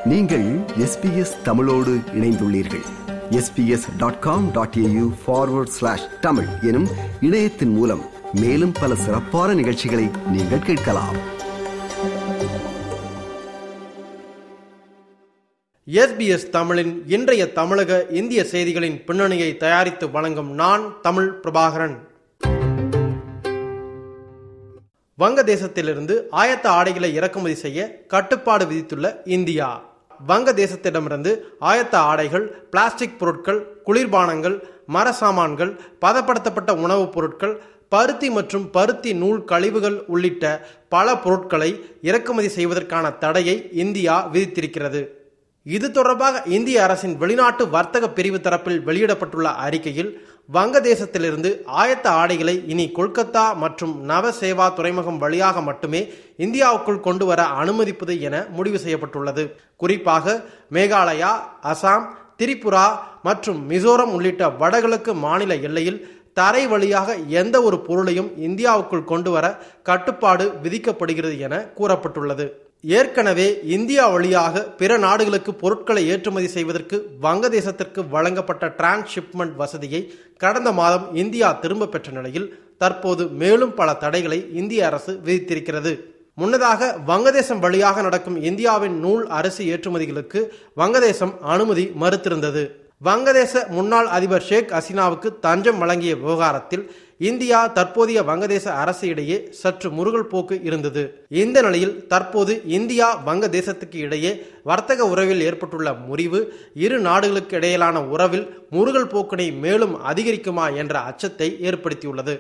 நீங்கள் எஸ்பிஎஸ் தமிழோடு இணைந்துள்ளீர்கள் SBS dot com dot AU forward slash Tamil எனும் இணையத்தின் மூலம் மேலும் பல சிறப்பான நிகழ்ச்சிகளை நீங்கள் கேட்கலாம் எஸ்பிஎஸ் தமிழின் இன்றைய தமிழக இந்திய செய்திகளின் பின்னணியை தயாரித்து வழங்கும் நான் தமிழ் பிரபாகரன் வங்கதேசத்திலிருந்து ஆயத்த ஆடைகளை இறக்குமதி செய்ய கட்டுப்பாடு விதித்துள்ள இந்தியா வங்கதேசத்திடமிருந்து ஆயத்த ஆடைகள் பிளாஸ்டிக் பொருட்கள் குளிர்பானங்கள் மர சாமான்கள் பதப்படுத்தப்பட்ட உணவுப் பொருட்கள் பருத்தி மற்றும் பருத்தி நூல் கழிவுகள் உள்ளிட்ட பல பொருட்களை இறக்குமதி செய்வதற்கான தடையை இந்தியா விதித்திருக்கிறது இது தொடர்பாக இந்திய அரசின் வெளிநாட்டு வர்த்தக பிரிவு தரப்பில் வெளியிடப்பட்டுள்ள அறிக்கையில் வங்கதேசத்திலிருந்து ஆயத்த ஆடைகளை இனி கொல்கத்தா மற்றும் நவசேவா துறைமுகம் வழியாக மட்டுமே இந்தியாவுக்குள் கொண்டு வர அனுமதிப்பது என முடிவு செய்யப்பட்டுள்ளது குறிப்பாக மேகாலயா அசாம் திரிபுரா மற்றும் மிசோரம் உள்ளிட்ட வடகிழக்கு மாநில எல்லையில் தரை வழியாக எந்த ஒரு பொருளையும் இந்தியாவுக்குள் கொண்டு வர கட்டுப்பாடு விதிக்கப்படுகிறது என கூறப்பட்டுள்ளது ஏற்கனவே இந்தியா வழியாக பிற நாடுகளுக்கு பொருட்களை ஏற்றுமதி செய்வதற்கு வங்கதேசத்திற்கு வழங்கப்பட்ட டிரான்ஸ்ஷிப்மெண்ட் வசதியை கடந்த மாதம் இந்தியா திரும்ப பெற்ற நிலையில் தற்போது மேலும் பல தடைகளை இந்திய அரசு விதித்திருக்கிறது முன்னதாக வங்கதேசம் வழியாக நடக்கும் இந்தியாவின் நூல் அரிசி ஏற்றுமதிகளுக்கு வங்கதேசம் அனுமதி மறுத்திருந்தது வங்கதேச முன்னாள் அதிபர் ஷேக் ஹசீனாவுக்கு தஞ்சம் வழங்கிய விவகாரத்தில் இந்தியா தற்போதைய வங்கதேச அரசு இடையே சற்று முருகல் போக்கு இருந்தது இந்த நிலையில் தற்போது இந்தியா வங்கதேசத்துக்கு இடையே வர்த்தக உறவில் ஏற்பட்டுள்ள முறிவு இரு நாடுகளுக்கு இடையிலான உறவில் முருகல் போக்கினை மேலும் அதிகரிக்குமா என்ற அச்சத்தை ஏற்படுத்தியுள்ளது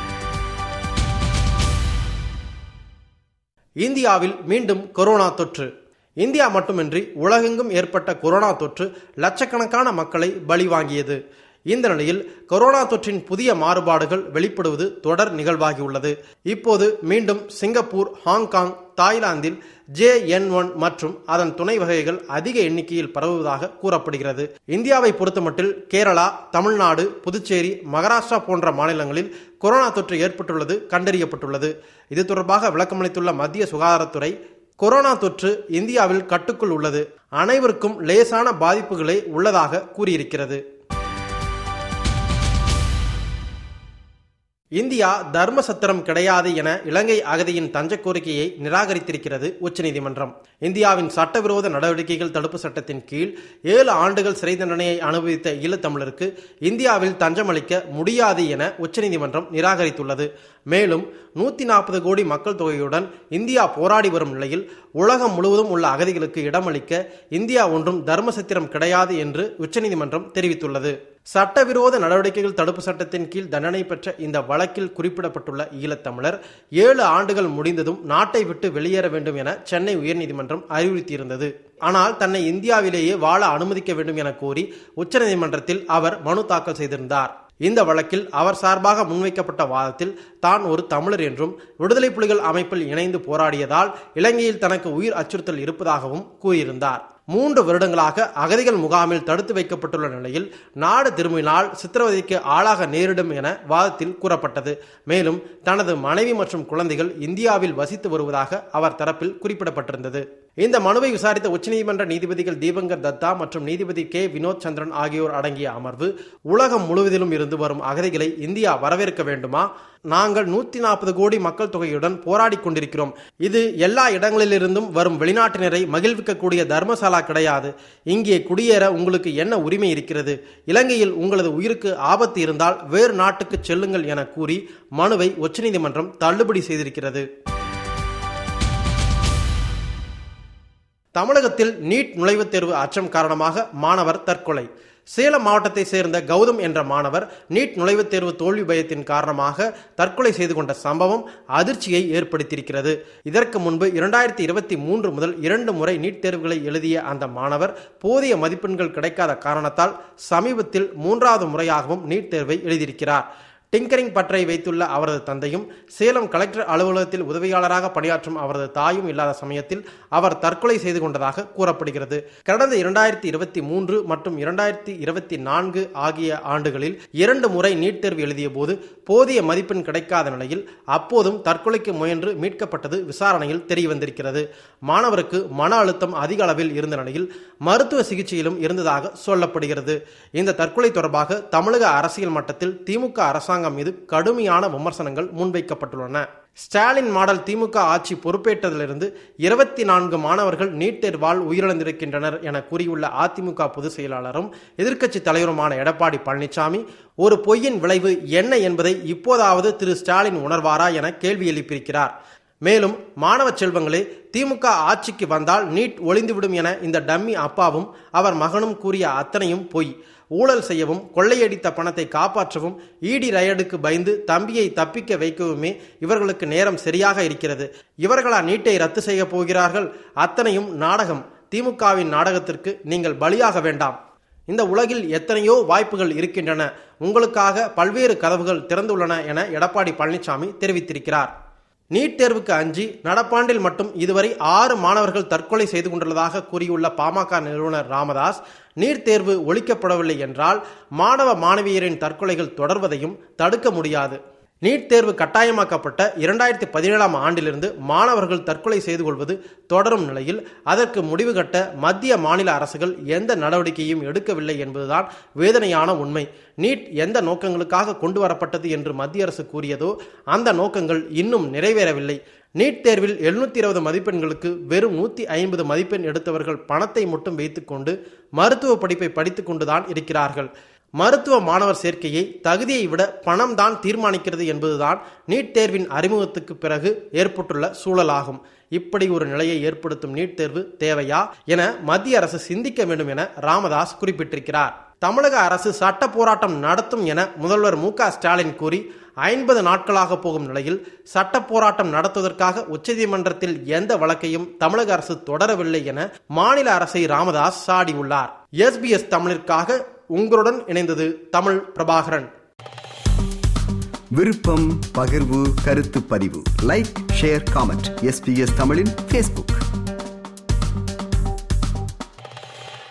இந்தியாவில் மீண்டும் கொரோனா தொற்று இந்தியா மட்டுமின்றி உலகெங்கும் ஏற்பட்ட கொரோனா தொற்று லட்சக்கணக்கான மக்களை பலி வாங்கியது இந்த நிலையில் கொரோனா தொற்றின் புதிய மாறுபாடுகள் வெளிப்படுவது தொடர் நிகழ்வாகியுள்ளது இப்போது மீண்டும் சிங்கப்பூர் ஹாங்காங் தாய்லாந்தில் ஜே என் ஒன் மற்றும் அதன் துணை வகைகள் அதிக எண்ணிக்கையில் பரவுவதாக கூறப்படுகிறது இந்தியாவை பொறுத்தமட்டில் கேரளா தமிழ்நாடு புதுச்சேரி மகாராஷ்டிரா போன்ற மாநிலங்களில் கொரோனா தொற்று ஏற்பட்டுள்ளது கண்டறியப்பட்டுள்ளது இது தொடர்பாக விளக்கமளித்துள்ள மத்திய சுகாதாரத்துறை கொரோனா தொற்று இந்தியாவில் கட்டுக்குள் உள்ளது அனைவருக்கும் லேசான பாதிப்புகளே உள்ளதாக கூறியிருக்கிறது இந்தியா தர்ம சத்திரம் கிடையாது என இலங்கை அகதியின் தஞ்ச கோரிக்கையை நிராகரித்திருக்கிறது உச்சநீதிமன்றம் இந்தியாவின் சட்டவிரோத நடவடிக்கைகள் தடுப்பு சட்டத்தின் கீழ் ஏழு ஆண்டுகள் சிறை தண்டனையை அனுபவித்த ஈழத்தமிழருக்கு இந்தியாவில் தஞ்சம் அளிக்க முடியாது என உச்சநீதிமன்றம் நிராகரித்துள்ளது மேலும் நூத்தி நாற்பது கோடி மக்கள் தொகையுடன் இந்தியா போராடி வரும் நிலையில் உலகம் முழுவதும் உள்ள அகதிகளுக்கு இடமளிக்க இந்தியா ஒன்றும் தர்மசத்திரம் கிடையாது என்று உச்சநீதிமன்றம் தெரிவித்துள்ளது சட்டவிரோத நடவடிக்கைகள் தடுப்பு சட்டத்தின் கீழ் தண்டனை பெற்ற இந்த வழக்கில் குறிப்பிடப்பட்டுள்ள ஈழத்தமிழர் ஏழு ஆண்டுகள் முடிந்ததும் நாட்டை விட்டு வெளியேற வேண்டும் என சென்னை உயர்நீதிமன்றம் அறிவுறுத்தியிருந்தது ஆனால் தன்னை இந்தியாவிலேயே வாழ அனுமதிக்க வேண்டும் என கோரி உச்சநீதிமன்றத்தில் அவர் மனு தாக்கல் செய்திருந்தார் இந்த வழக்கில் அவர் சார்பாக முன்வைக்கப்பட்ட வாதத்தில் தான் ஒரு தமிழர் என்றும் விடுதலை புலிகள் அமைப்பில் இணைந்து போராடியதால் இலங்கையில் தனக்கு உயிர் அச்சுறுத்தல் இருப்பதாகவும் கூறியிருந்தார் மூன்று வருடங்களாக அகதிகள் முகாமில் தடுத்து வைக்கப்பட்டுள்ள நிலையில் நாடு திரும்பினால் சித்திரவதைக்கு ஆளாக நேரிடும் என வாதத்தில் கூறப்பட்டது மேலும் தனது மனைவி மற்றும் குழந்தைகள் இந்தியாவில் வசித்து வருவதாக அவர் தரப்பில் குறிப்பிடப்பட்டிருந்தது இந்த மனுவை விசாரித்த உச்சநீதிமன்ற நீதிபதிகள் தீபங்கர் தத்தா மற்றும் நீதிபதி கே வினோத் சந்திரன் ஆகியோர் அடங்கிய அமர்வு உலகம் முழுவதிலும் இருந்து வரும் அகதிகளை இந்தியா வரவேற்க வேண்டுமா நாங்கள் நூத்தி நாற்பது கோடி மக்கள் தொகையுடன் போராடி கொண்டிருக்கிறோம் இது எல்லா இடங்களிலிருந்தும் வரும் வெளிநாட்டினரை மகிழ்விக்கக்கூடிய தர்மசாலா கிடையாது இங்கே குடியேற உங்களுக்கு என்ன உரிமை இருக்கிறது இலங்கையில் உங்களது உயிருக்கு ஆபத்து இருந்தால் வேறு நாட்டுக்கு செல்லுங்கள் என கூறி மனுவை உச்சநீதிமன்றம் தள்ளுபடி செய்திருக்கிறது தமிழகத்தில் நீட் நுழைவுத் தேர்வு அச்சம் காரணமாக மாணவர் தற்கொலை சேலம் மாவட்டத்தை சேர்ந்த கௌதம் என்ற மாணவர் நீட் நுழைவுத் தேர்வு தோல்வி பயத்தின் காரணமாக தற்கொலை செய்து கொண்ட சம்பவம் அதிர்ச்சியை ஏற்படுத்தியிருக்கிறது இதற்கு முன்பு இரண்டாயிரத்தி இருபத்தி மூன்று முதல் இரண்டு முறை நீட் தேர்வுகளை எழுதிய அந்த மாணவர் போதிய மதிப்பெண்கள் கிடைக்காத காரணத்தால் சமீபத்தில் மூன்றாவது முறையாகவும் நீட் தேர்வை எழுதியிருக்கிறார் டிங்கரிங் பற்றை வைத்துள்ள அவரது தந்தையும் சேலம் கலெக்டர் அலுவலகத்தில் உதவியாளராக பணியாற்றும் அவரது தாயும் இல்லாத சமயத்தில் அவர் தற்கொலை செய்து கொண்டதாக கூறப்படுகிறது கடந்த இரண்டாயிரத்தி இருபத்தி மூன்று மற்றும் இரண்டாயிரத்தி இருபத்தி நான்கு ஆகிய ஆண்டுகளில் இரண்டு முறை நீட் தேர்வு எழுதிய போது போதிய மதிப்பெண் கிடைக்காத நிலையில் அப்போதும் தற்கொலைக்கு முயன்று மீட்கப்பட்டது விசாரணையில் தெரியவந்திருக்கிறது மாணவருக்கு மன அழுத்தம் அதிக அளவில் இருந்த நிலையில் மருத்துவ சிகிச்சையிலும் இருந்ததாக சொல்லப்படுகிறது இந்த தற்கொலை தொடர்பாக தமிழக அரசியல் மட்டத்தில் திமுக அரசாங்கம் மீது கடுமையான விமர்சனங்கள் முன்வைக்கப்பட்டுள்ளன ஸ்டாலின் மாடல் திமுக ஆட்சி பொறுப்பேற்றதிலிருந்து இருபத்தி நான்கு மாணவர்கள் நீட் தேர்வால் உயிரிழந்திருக்கின்றனர் என கூறியுள்ள அதிமுக பொதுச் செயலாளரும் எதிர்க்கட்சி தலைவருமான எடப்பாடி பழனிசாமி ஒரு பொய்யின் விளைவு என்ன என்பதை இப்போதாவது திரு ஸ்டாலின் உணர்வாரா என கேள்வி எழுப்பியிருக்கிறார் மேலும் மாணவ செல்வங்களே திமுக ஆட்சிக்கு வந்தால் நீட் ஒளிந்துவிடும் என இந்த டம்மி அப்பாவும் அவர் மகனும் கூறிய அத்தனையும் பொய் ஊழல் செய்யவும் கொள்ளையடித்த பணத்தை காப்பாற்றவும் ஈடி ரயடுக்கு பயந்து தம்பியை தப்பிக்க வைக்கவுமே இவர்களுக்கு நேரம் சரியாக இருக்கிறது இவர்களா நீட்டை ரத்து செய்ய போகிறார்கள் அத்தனையும் நாடகம் திமுகவின் நாடகத்திற்கு நீங்கள் பலியாக வேண்டாம் இந்த உலகில் எத்தனையோ வாய்ப்புகள் இருக்கின்றன உங்களுக்காக பல்வேறு கதவுகள் திறந்துள்ளன என எடப்பாடி பழனிசாமி தெரிவித்திருக்கிறார் நீட் தேர்வுக்கு அஞ்சி நடப்பாண்டில் மட்டும் இதுவரை ஆறு மாணவர்கள் தற்கொலை செய்து கொண்டுள்ளதாக கூறியுள்ள பாமக நிறுவனர் ராமதாஸ் நீட் தேர்வு ஒழிக்கப்படவில்லை என்றால் மாணவ மாணவியரின் தற்கொலைகள் தொடர்வதையும் தடுக்க முடியாது நீட் தேர்வு கட்டாயமாக்கப்பட்ட இரண்டாயிரத்தி பதினேழாம் ஆண்டிலிருந்து மாணவர்கள் தற்கொலை செய்து கொள்வது தொடரும் நிலையில் அதற்கு முடிவு கட்ட மத்திய மாநில அரசுகள் எந்த நடவடிக்கையும் எடுக்கவில்லை என்பதுதான் வேதனையான உண்மை நீட் எந்த நோக்கங்களுக்காக கொண்டு வரப்பட்டது என்று மத்திய அரசு கூறியதோ அந்த நோக்கங்கள் இன்னும் நிறைவேறவில்லை நீட் தேர்வில் எழுநூத்தி இருபது மதிப்பெண்களுக்கு வெறும் நூத்தி ஐம்பது மதிப்பெண் எடுத்தவர்கள் பணத்தை மட்டும் வைத்துக்கொண்டு மருத்துவ படிப்பை படித்துக் கொண்டுதான் இருக்கிறார்கள் மருத்துவ மாணவர் சேர்க்கையை தகுதியை விட பணம் தான் தீர்மானிக்கிறது என்பதுதான் நீட் தேர்வின் அறிமுகத்துக்கு பிறகு ஏற்பட்டுள்ள சூழலாகும் இப்படி ஒரு நிலையை ஏற்படுத்தும் நீட் தேர்வு தேவையா என மத்திய அரசு சிந்திக்க வேண்டும் என ராமதாஸ் குறிப்பிட்டிருக்கிறார் தமிழக அரசு சட்ட போராட்டம் நடத்தும் என முதல்வர் மு ஸ்டாலின் கூறி ஐம்பது நாட்களாக போகும் நிலையில் சட்ட போராட்டம் நடத்துவதற்காக உச்சநீதிமன்றத்தில் எந்த வழக்கையும் தமிழக அரசு தொடரவில்லை என மாநில அரசை ராமதாஸ் சாடியுள்ளார் எஸ்பிஎஸ் தமிழிற்காக உங்களுடன் இணைந்தது தமிழ் பிரபாகரன் விருப்பம் பகிர்வு கருத்து பதிவு லைக் ஷேர் காமெண்ட் எஸ்பிஎஸ் தமிழின் ஃபேஸ்புக்